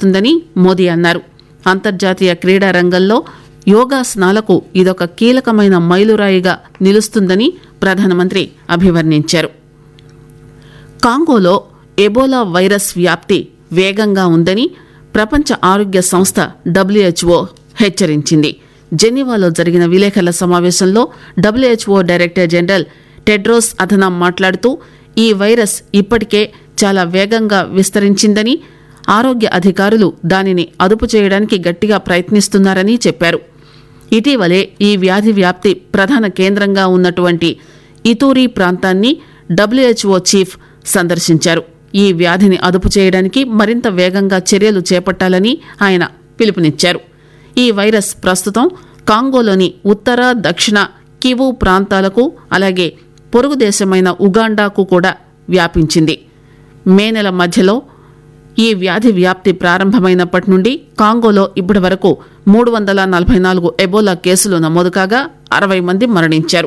చేస్తుందని మోదీ అన్నారు అంతర్జాతీయ క్రీడా రంగంలో యోగాసనాలకు ఇదొక కీలకమైన మైలురాయిగా నిలుస్తుందని ప్రధానమంత్రి అభివర్ణించారు కాంగోలో ఎబోలా వైరస్ వ్యాప్తి వేగంగా ఉందని ప్రపంచ ఆరోగ్య సంస్థ డబ్ల్యూహెచ్ఓ హెచ్చరించింది జెనీవాలో జరిగిన విలేకరుల సమావేశంలో WHO director general Tedros Adhanom మాట్లాడుతూ ఈ వైరస్ ఇప్పటికే చాలా వేగంగా విస్తరించిందని ఆరోగ్య అధికారులు దానిని అదుపు చేయడానికి గట్టిగా ప్రయత్నిస్తున్నారని చెప్పారు ఇటీవలే ఈ వ్యాధి వ్యాప్తి ప్రధాన కేంద్రంగా ఉన్నటువంటి ఇతూరి ప్రాంతాన్ని డబ్ల్యూహెచ్ఓ చీఫ్ సందర్శించారు ఈ వ్యాధిని అదుపు చేయడానికి మరింత వేగంగా చర్యలు చేపట్టాలని ఆయన పిలుపునిచ్చారు ఈ వైరస్ ప్రస్తుతం కాంగోలోని ఉత్తర దక్షిణ కివు ప్రాంతాలకు అలాగే పొరుగు దేశమైన ఉగాండాకు కూడా వ్యాపించింది మే నెల మధ్యలో ఈ వ్యాధి వ్యాప్తి ప్రారంభమైనప్పటి నుండి కాంగోలో ఇప్పటి వరకు మూడు వందల నలభై నాలుగు ఎబోలా కేసులు నమోదు కాగా అరవై మంది మరణించారు